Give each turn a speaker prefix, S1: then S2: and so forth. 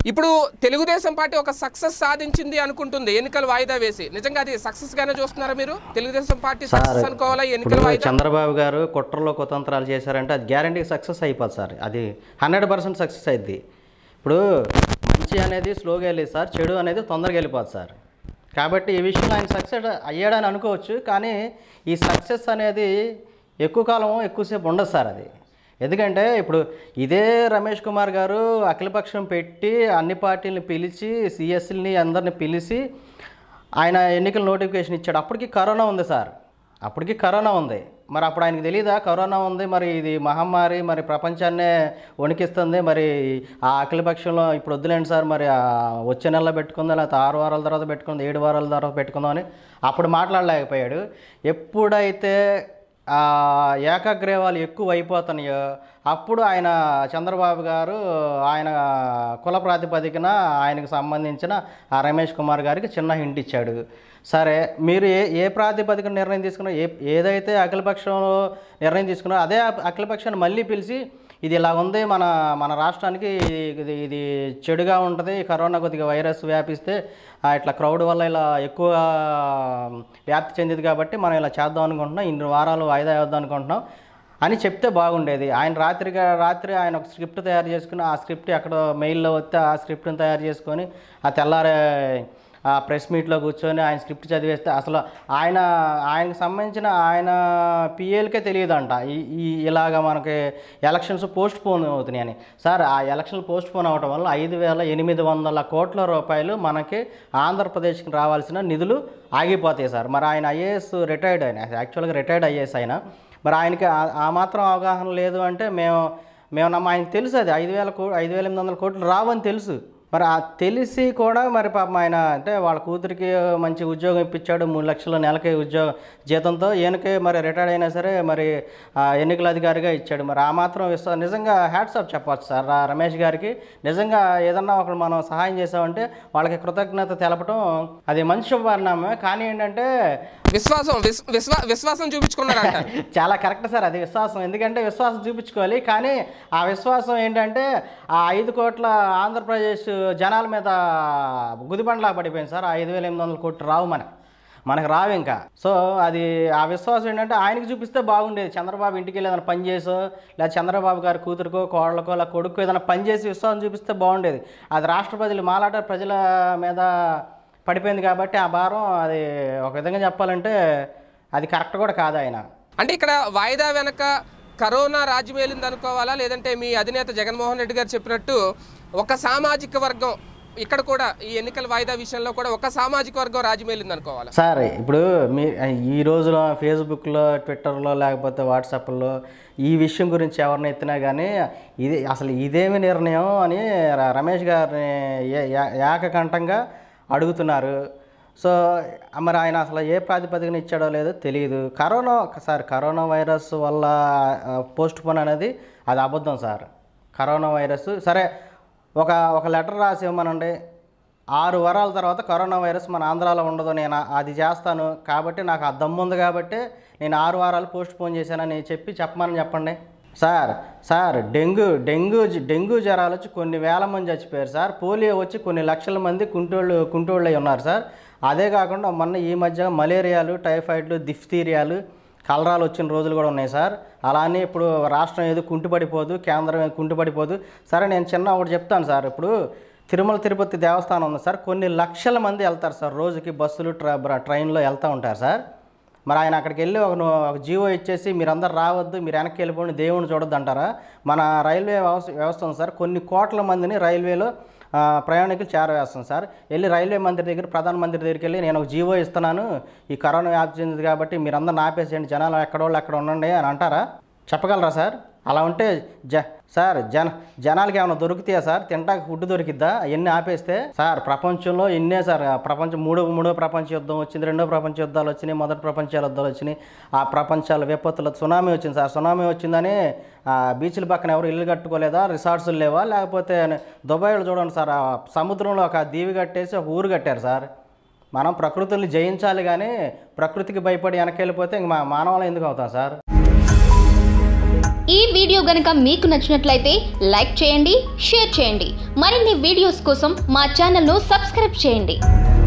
S1: ఇప్పుడు తెలుగుదేశం పార్టీ ఒక సక్సెస్ సాధించింది అనుకుంటుంది ఎన్నికలు వాయిదా వేసి నిజంగా అది సక్సెస్ గానే చూస్తున్నారా మీరు తెలుగుదేశం పార్టీ సక్సెస్ అనుకోవాలా ఎన్నికల
S2: ఇప్పుడు
S1: వాయిదా
S2: చంద్రబాబు గారు కుట్రలో కుతంత్రాలు చేశారంటే అది గ్యారంటీ సక్సెస్ అయిపోతుంది సార్ అది హండ్రెడ్ పర్సెంట్ సక్సెస్ అయింది ఇప్పుడు మంచి అనేది స్లోగా వెళ్ళేది సార్ చెడు అనేది తొందరగా వెళ్ళిపోతుంది సార్ కాబట్టి ఈ విషయంలో ఆయన సక్సెస్ అయ్యాడని అనుకోవచ్చు కానీ ఈ సక్సెస్ అనేది ఎక్కువ కాలం ఎక్కువసేపు ఉండదు సార్ అది ఎందుకంటే ఇప్పుడు ఇదే రమేష్ కుమార్ గారు అఖిలపక్షం పెట్టి అన్ని పార్టీలను పిలిచి సిఎస్ఎల్ని అందరిని పిలిచి ఆయన ఎన్నికల నోటిఫికేషన్ ఇచ్చాడు అప్పటికి కరోనా ఉంది సార్ అప్పటికి కరోనా ఉంది మరి అప్పుడు ఆయనకి తెలియదా కరోనా ఉంది మరి ఇది మహమ్మారి మరి ప్రపంచాన్నే వణికిస్తుంది మరి ఆ అఖిలపక్షంలో ఇప్పుడు వద్దులేండి సార్ మరి ఆ వచ్చే నెలలో పెట్టుకుందాం లేకపోతే ఆరు వారాల తర్వాత పెట్టుకుందాం ఏడు వారాల తర్వాత పెట్టుకుందాం అని అప్పుడు మాట్లాడలేకపోయాడు ఎప్పుడైతే ఆ ఏకాగ్రీవాలు ఎక్కువ అయిపోతున్నాయో అప్పుడు ఆయన చంద్రబాబు గారు ఆయన కుల ప్రాతిపదికన ఆయనకు సంబంధించిన ఆ రమేష్ కుమార్ గారికి చిన్న హింట్ ఇచ్చాడు సరే మీరు ఏ ఏ ప్రాతిపదికన నిర్ణయం తీసుకున్నా ఏ ఏదైతే అఖిలపక్షంలో నిర్ణయం తీసుకున్నారో అదే అఖిలపక్షాన్ని మళ్ళీ పిలిచి ఇది ఇలా ఉంది మన మన రాష్ట్రానికి ఇది ఇది చెడుగా ఉంటుంది కరోనా కొద్దిగా వైరస్ వ్యాపిస్తే ఆ, ఇట్లా క్రౌడ్ వల్ల ఇలా ఎక్కువ వ్యాప్తి చెందింది కాబట్టి మనం ఇలా చేద్దాం అనుకుంటున్నాం ఇన్ని వారాలు వాయిదా వేద్దాం అనుకుంటున్నాం అని చెప్తే బాగుండేది ఆయన రాత్రిగా రాత్రి ఆయన ఒక స్క్రిప్ట్ తయారు చేసుకుని ఆ స్క్రిప్ట్ ఎక్కడ మెయిల్లో వస్తే ఆ స్క్రిప్ట్ని తయారు చేసుకొని ఆ తెల్లారే ఆ ప్రెస్ మీట్లో కూర్చొని ఆయన స్క్రిప్ట్ చదివేస్తే అసలు ఆయన ఆయనకు సంబంధించిన ఆయన పిఏలకే తెలియదంట ఈ ఈ ఇలాగ మనకి ఎలక్షన్స్ పోస్ట్ పోన్ అవుతున్నాయని సార్ ఆ ఎలక్షన్ పోస్ట్ పోన్ అవడం వల్ల ఐదు వేల ఎనిమిది వందల కోట్ల రూపాయలు మనకి ఆంధ్రప్రదేశ్కి రావాల్సిన నిధులు ఆగిపోతాయి సార్ మరి ఆయన ఐఏఎస్ రిటైర్డ్ ఆయన యాక్చువల్గా రిటైర్డ్ ఐఏఎస్ ఆయన మరి ఆయనకి ఆ- ఆ మాత్రం అవగాహన లేదు అంటే మేము మేము నమ్మ ఆయనకు తెలుసు అది ఐదు వేల కో ఐదు వేల ఎనిమిది వందల కోట్లు రావని తెలుసు మరి ఆ తెలిసి కూడా మరి పాపం ఆయన అంటే వాళ్ళ కూతురికి మంచి ఉద్యోగం ఇప్పించాడు మూడు లక్షల నెలకి ఉద్యోగం జీతంతో ఈయనకే మరి రిటైర్డ్ అయినా సరే మరి ఆ ఎన్నికల అధికారిగా ఇచ్చాడు మరి ఆ మాత్రం విశ్వ నిజంగా హ్యాట్సాప్ చెప్పొచ్చు సార్ ఆ రమేష్ గారికి నిజంగా ఏదన్నా ఒకరు మనం సహాయం చేసామంటే వాళ్ళకి కృతజ్ఞత తెలపడం అది మంచి శుభపరిణామమే కానీ ఏంటంటే
S1: విశ్వాసం విస్- విశ్వా విశ్వాసం చూపించుకున్నారంట
S2: చాలా కరెక్ట్ సార్ అది విశ్వాసం ఎందుకంటే విశ్వాసం చూపించుకోవాలి కానీ ఆ విశ్వాసం ఏంటంటే ఆ ఐదు కోట్ల ఆంధ్రప్రదేశ్ జనాల మీద గుదిబండలా పడిపోయింది సార్ ఆ ఐదు వేల ఎనిమిది వందల కోట్లు రావు మనకి మనకు రావు ఇంకా సో అది ఆ విశ్వాసం ఏంటంటే ఆయనకి చూపిస్తే బాగుండేది చంద్రబాబు ఇంటికి వెళ్ళి ఏదైనా పని చేసో లేదా చంద్రబాబు గారి కూతురుకో కోళ్ళకో లేదా కొడుకు ఏదైనా పని చేసి విశ్వాసం చూపిస్తే బాగుండేది అది రాష్ట్ర ప్రజలు మాలాట ప్రజల మీద పడిపోయింది కాబట్టి ఆ భారం అది ఒక విధంగా చెప్పాలంటే అది కరెక్ట్ కూడా కాదు ఆయన
S1: అంటే ఇక్కడ వాయిదా వెనక కరోనా రాజ్యమేలింది అనుకోవాలా లేదంటే మీ అధినేత జగన్మోహన్ రెడ్డి గారు చెప్పినట్టు ఒక సామాజిక వర్గం ఇక్కడ కూడా ఈ ఎన్నికల వాయిదా విషయంలో కూడా ఒక సామాజిక వర్గం రాజ్యమేలింది అనుకోవాలా
S2: సార్ ఇప్పుడు మీ ఈ రోజులో ఫేస్బుక్లో ట్విట్టర్లో లేకపోతే వాట్సాప్లో ఈ విషయం గురించి ఎవరిని ఎత్తినా కానీ ఇది అసలు ఇదేమి నిర్ణయం అని ర- రమేష్ గారిని ఏ- ఏ- ఏకకంఠంగా అడుగుతున్నారు సో మరి ఆయన అసలు ఏ ప్రాతిపదికన ఇచ్చాడో లేదో తెలియదు కరోనా సార్ కరోనా వైరస్ వల్ల పోస్ట్ పోన్ అనేది అది అబద్ధం సార్ కరోనా వైరస్ సరే ఒక ఒక లెటర్ రాసి ఇవ్వమనండి ఆరు వారాల తర్వాత కరోనా వైరస్ మన ఆంధ్రాలో ఉండదు నేను అది చేస్తాను కాబట్టి నాకు ఆ దమ్ము ఉంది కాబట్టి నేను ఆరు వారాలు పోస్ట్ పోన్ చేశానని చెప్పి చెప్పమని చెప్పండి sir sir dengue dengue dengue జ్వరాలు వచ్చి కొన్ని వేల మంది చచ్చిపోయారు సార్ పోలియో వచ్చి కొన్ని లక్షల మంది కుంటోళ్ళు కుంటోళ్ళై ఉన్నారు సార్ అదే కాకుండా మొన్న ఈ మధ్య మలేరియాలు టైఫాయిడ్లు దిఫ్తీరియాలు కలరాలు వచ్చిన రోజులు కూడా ఉన్నాయి సార్ అలానే ఇప్పుడు రాష్ట్రం ఏదో కుంటుపడిపోదు కేంద్రం ఏదో కుంటుపడిపోదు సరే నేను చిన్న ఒకటి చెప్తాను సార్ ఇప్పుడు తిరుమల తిరుపతి దేవస్థానం ఉంది సార్ కొన్ని లక్షల మంది వెళ్తారు సార్ రోజుకి బస్సులు ట్ర బ్ర- ట్రైన్లో వెళ్తూ ఉంటారు సార్ మరి ఆయన అక్కడికి వెళ్ళి ఒక ను- ఒక జీవో ఇచ్చేసి మీరందరూ రావద్దు మీరు వెనక్కి వెళ్ళిపోండి దేవుని చూడొద్దు అంటారా మన రైల్వే వ్యవస్థ వ్యవస్థ ఉంది సార్ కొన్ని కోట్ల మందిని రైల్వేలో ఆ, ప్రయాణికులు చేరవేస్తాం సార్ వెళ్ళి రైల్వే మంత్రి దగ్గర ప్రధానమంత్రి దగ్గరికి వెళ్ళి నేను ఒక జీవో ఇస్తున్నాను ఈ కరోనా వ్యాప్తి చెందింది కాబట్టి మీరందరూ ఆపేసేయండి జనాలు ఎక్కడోళ్ళు ఎక్కడ ఉండండి అని అంటారా చెప్పగలరా సార్ అలా ఉంటే జ సార్ జన జనాలకి ఏమైనా దొరుకుతాయా సార్ తింటాక ఫుడ్ దొరికిద్దా అవన్నీ ఆపేస్తే సార్ ప్రపంచంలో ఎన్నే సార్ ఆ ప్రపంచం మూడో మూడో ప్రపంచ యుద్ధం వచ్చింది రెండో ప్రపంచ యుద్ధాలు వచ్చినాయి మొదటి ప్రపంచ యుద్ధాలు వచ్చినాయి ఆ ప్రపంచాల విపత్తుల సునామీ వచ్చింది సార్ సునామీ వచ్చిందని ఆ బీచ్ల పక్కన ఎవరు ఇల్లు కట్టుకోలేదా రిసార్ట్స్ లేవా లేకపోతే దుబాయ్లో చూడండి సార్ ఆ సముద్రంలో ఒక దీవి కట్టేసి ఒక ఊరు కట్టారు సార్ మనం ప్రకృతిని జయించాలి కానీ ప్రకృతికి భయపడి వెనకెళ్ళిపోతే ఇంక మా మానవులు ఎందుకు అవుతాం సార్
S3: ఈ వీడియో వీడియో గనుక మీకు నచ్చినట్లయితే లైక్ చేయండి షేర్ చేయండి మరిన్ని వీడియోస్ కోసం మా ఛానల్ను సబ్స్క్రైబ్ చేయండి